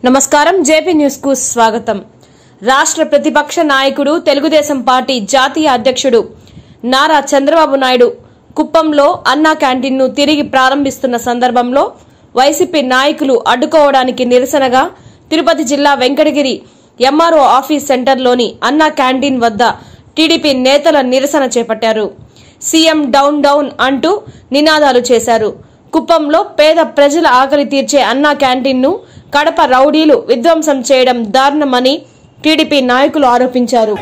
నమస్కారం JP news కు స్వాగతం రాష్ట్ర ప్రతిపక్ష నాయకుడు తెలుగుదేశం పార్టీ జాతీయ అధ్యక్షుడు నారా చంద్రబాబు నాయుడు కుప్పంలో అన్నా క్యాంటీన్ను తిరిగి ప్రారంభిస్తున్న సందర్భంలో వైసీపీ నాయకులు అడ్డుకోవడానికి నిరసనగా తిరుపతి జిల్లా వెంకటగిరి ఎంఆర్ఓ ఆఫీస్ సెంటర్లోని అన్నా క్యాంటీన్ వద్ద టీడీపీ నేతల నిరసన చేపట్టారు సీఎం డౌన్ డౌన్ అంటూ నినాదాలు చేశారు కుప్పంలో పేద ప్రజల ఆకలి తీర్చే అన్నా క్యాంటీన్ను కడప రౌడీలు విధ్వంసం చేయడం దారుణమని టీడీపీ నాయకులు ఆరోపించారు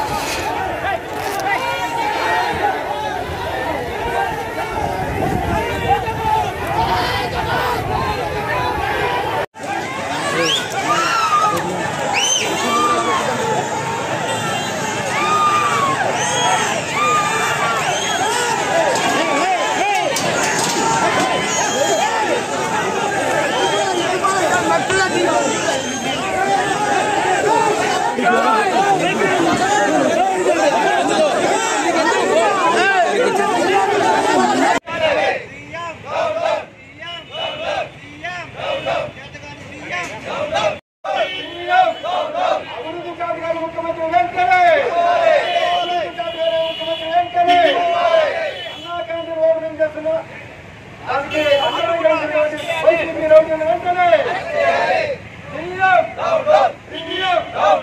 అభివృద్ధి కార్యక్రమాలు ముఖ్యమంత్రి వెంటనే అభివృద్ధి కార్యక్రమాలు ముఖ్యమంత్రి వెంటనే అన్నా క్యాంటీన్ ఓపెనింగ్ చేస్తున్న దానికి అందరూ కలిసి వైసీపీ రౌడీలు వెంటనే సీఎం సీఎం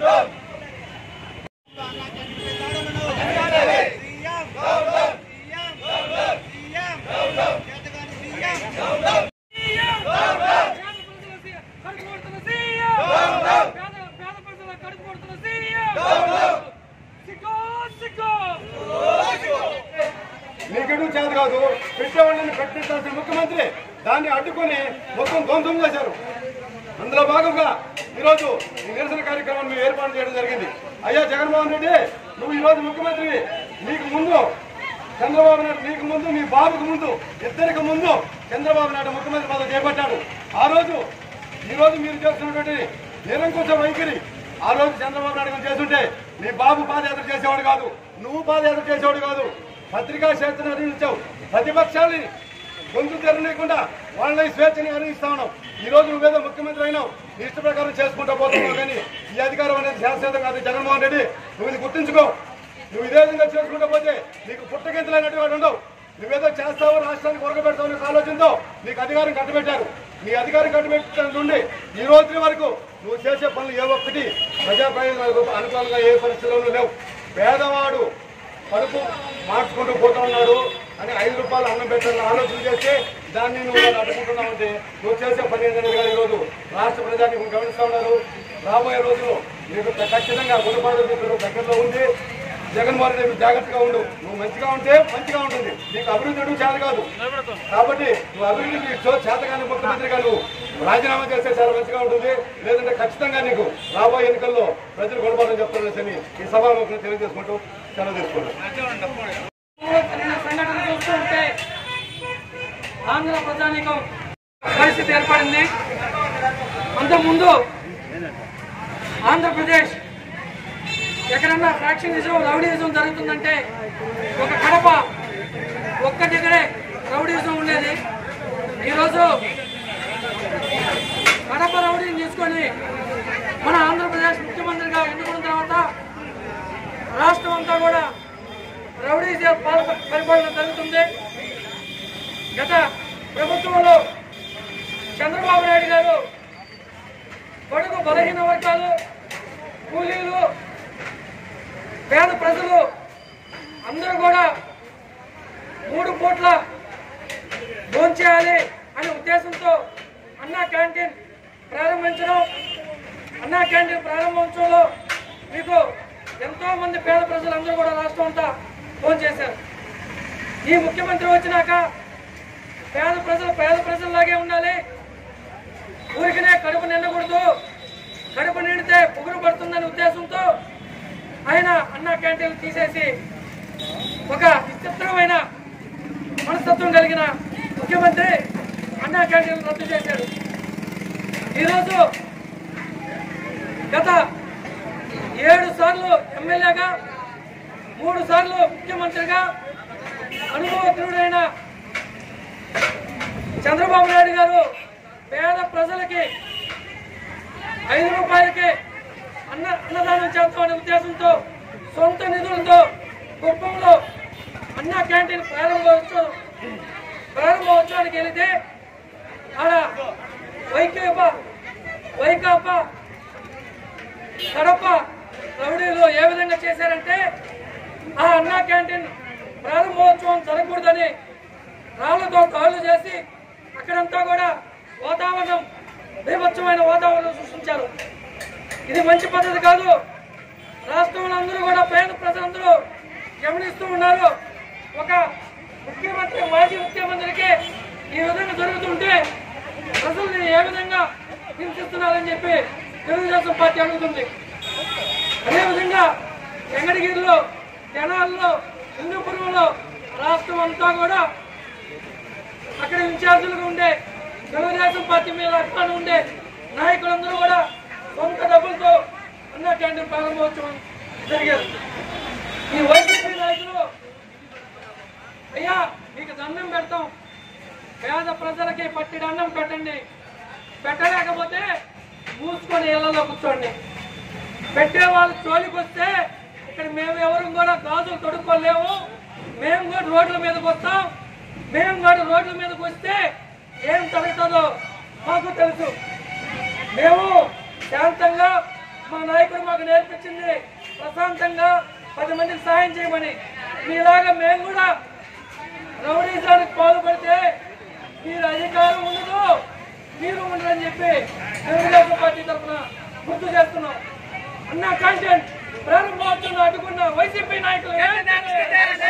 నీకెడు చేత కాదు పెట్టేవాళ్ళని పెట్టించాల్సిన ముఖ్యమంత్రి దాన్ని అడ్డుకొని మొత్తం ధ్వంసం చేశారు అందులో భాగంగా ఈరోజు ఈ నిరసన కార్యక్రమాన్ని మేము ఏర్పాటు చేయడం జరిగింది అయ్యా జగన్మోహన్ రెడ్డి నువ్వు ఈరోజు ముఖ్యమంత్రి నీకు ముందు చంద్రబాబు నాయుడు నీకు ముందు మీ బాబుకు ముందు ఇద్దరికి ముందు చంద్రబాబు నాయుడు ముఖ్యమంత్రి పదవి చేపట్టాడు ఆ రోజు ఈ రోజు మీరు చేస్తున్నటువంటి నిరంకుశ వైఖరి ఆ రోజు చంద్రబాబు నాయుడు గారు చేస్తుంటే నీ బాబు పాదయాత్ర చేసేవాడు కాదు నువ్వు పాదయాత్ర చేసేవాడు కాదు పత్రికా స్వేచ్ఛను అందించావు ప్రతిపక్షాలని గొంతు తెరలేకుండా వాళ్ళని స్వేచ్ఛని అందిస్తా ఉన్నావు ఈ రోజు నువ్వేదో ముఖ్యమంత్రి అయినావు నీ ఇష్ట ప్రకారం చేసుకుంటూ పోతున్నావు కానీ ఈ అధికారం అనేది శాశ్వతం కాదు జగన్మోహన్ రెడ్డి నువ్వు ఇది గుర్తుంచుకో నువ్వు ఇదే విధంగా చేసుకుంటూ పోతే నీకు పుట్టగింతలైనట్టు వాడు ఉండవు నువ్వేదో చేస్తావు రాష్ట్రానికి ఉరగబెడతావు అనే ఆలోచనతో నీకు అధికారం కట్టబెట్టారు నీ అధికారం కట్టబెట్టిన నుండి ఈ రోజు వరకు నువ్వు చేసే పనులు ఏ ఒక్కటి ప్రజా ప్రయోజనాలకు అనుకూలంగా ఏ పరిస్థితుల్లోనూ లేవు పేదవాడు కడుపు మార్చుకుంటూ పోతా ఉన్నాడు అని ఐదు రూపాయలు అన్నం పెట్టాలని ఆలోచన చేస్తే దాన్ని నువ్వు అడ్డుకుంటున్నావంటే నువ్వు చేసే పని ఏంటనేది కాదు ఈరోజు రాష్ట్ర ప్రజాన్ని గమనిస్తా ఉన్నారు రాబోయే రోజుల్లో నీకు ఖచ్చితంగా గుణపాఠం దగ్గరలో ఉంది జగన్మోహన్ రెడ్డి జాగ్రత్తగా ఉండు నువ్వు మంచిగా ఉంటే మంచిగా ఉంటుంది నీకు అభివృద్ధి చేయడం చేత కాదు కాబట్టి నువ్వు అభివృద్ధికి చో- చేతగాని ముఖ్యమంత్రిగా నువ్వు రాజీనామా చేస్తే చాలా మంచిగా ఉంటుంది లేదంటే ఖచ్చితంగా నీకు రాబోయే ఎన్నికల్లో ప్రజలు గుణపాఠం చెప్తారని ఈ సభాముఖం తెలియజేసుకుంటూ సెలవు తీసుకుంటాం జరిగిన సంఘటన చూస్తూ ఉంటే ఆంధ్ర ప్రజానీకం పరిస్థితి ఏర్పడింది అంతకుముందు ఆంధ్రప్రదేశ్ ఎక్కడన్నా ఫ్రాక్షనిజం రౌడీయిజం జరుగుతుందంటే ఒక కడప ఒక్క దగ్గరే రౌడీయిజం ఉండేది ఈరోజు కడప రౌడీని తీసుకొని మన ఆంధ్రప్రదేశ్ ముఖ్యమంత్రిగా ఎన్నుకున్న తర్వాత రాష్ట్రం అంతా కూడా రౌడీ పాలక పరిపాలన జరుగుతుంది గత ప్రభుత్వంలో చంద్రబాబు నాయుడు గారు పొడుగు బలహీన వర్గాలు కూలీలు పేద ప్రజలు అందరూ కూడా మూడు పూట్ల భోంచేయాలి అనే ఉద్దేశంతో అన్నా క్యాంటీన్ ప్రారంభించడం అన్నా క్యాంటీన్ ప్రారంభోత్సవంలో మీకు ఎంతో మంది పేద ప్రజలందరూ కూడా రాష్ట్రం అంతా ఫోన్ చేశారు ఈ ముఖ్యమంత్రి వచ్చినాక పేద ప్రజలు పేద ప్రజల్లాగే ఉండాలి ఊరికనే కడుపు నిండకూడదు కడుపు నిండితే పొగురు పడుతుందనే ఉద్దేశంతో ఆయన అన్నా క్యాంటీన్లు తీసేసి ఒక విచిత్రమైన మనస్తత్వం కలిగిన ముఖ్యమంత్రి అన్నా క్యాంటీన్లు రద్దు చేశాడు ఈరోజు గత ఏడు సార్లు ఎమ్మెల్యేగా మూడు సార్లు ముఖ్యమంత్రిగా అనుభవజ్ఞుడైన చంద్రబాబు నాయుడు గారు పేద ప్రజలకి ఐదు రూపాయలకి అన్న అన్నదానం చేస్తామనే ఉద్దేశంతో సొంత నిధులతో కుప్పంలో అన్న క్యాంటీన్ ప్రారంభోత్సవం ప్రారంభోత్సవానికి వెళితే ఆడ వైకాపా వైకాపా కడప రౌడీలు ఏ విధంగా చేశారంటే ఆ అన్నా క్యాంటీన్ ప్రారంభోత్సవం జరగకూడదని రాళ్లతో కాళ్ళు చేసి అక్కడంతా కూడా వాతావరణం బీభత్సమైన వాతావరణం సృష్టించారు ఇది మంచి పద్ధతి కాదు రాష్ట్రంలో అందరూ కూడా పేద ప్రజలందరూ గమనిస్తూ ఉన్నారు ఒక ముఖ్యమంత్రి మాజీ ముఖ్యమంత్రికి ఈ విధంగా జరుగుతుంటే ప్రజల్ని ఏ విధంగా హింసిస్తున్నారని చెప్పి తెలుగుదేశం పార్టీ అడుగుతుంది అదేవిధంగా వెంకటగిరిలో జనాల్లో హిందూపురంలో రాష్ట్రం అంతా కూడా అక్కడ ఇన్ఛార్జీలుగా ఉండే తెలుగుదేశం పార్టీ మీద అభిమానం ఉండే నాయకులందరూ కూడా సొంత డబ్బులతో అన్న క్యాంటీన్ ప్రారంభోత్సవం జరిగారు ఈ వైసీపీ నాయకులు అయ్యా మీకు దండం పెడతాం పేద ప్రజలకి పట్టిన అన్నం పెట్టండి పెట్టలేకపోతే మూసుకొని ఇళ్లలో కూర్చోండి పెట్టే వాళ్ళు జోలికి వస్తే ఇక్కడ మేము ఎవరు కూడా గాజులు తొడుక్కోలేము మేము కూడా రోడ్ల మీదకి వస్తాం మేము కూడా రోడ్ల మీదకి వస్తే ఏం జరుగుతుందో మాకు తెలుసు మేము శాంతంగా మా నాయకుడు మాకు నేర్పించింది ప్రశాంతంగా పది మందికి సాయం చేయమని మీలాగా మేము కూడా రౌడీజానికి పాల్పడితే మీరు అధికారం ఉండదు మీరు ఉండరని చెప్పి తెలుగుదేశం పార్టీ తరఫున గుర్తు చేస్తున్నాం అన్న కంటెంట్ ప్రారంభోత్సవం అడ్డుకున్న వైసీపీ నాయకులు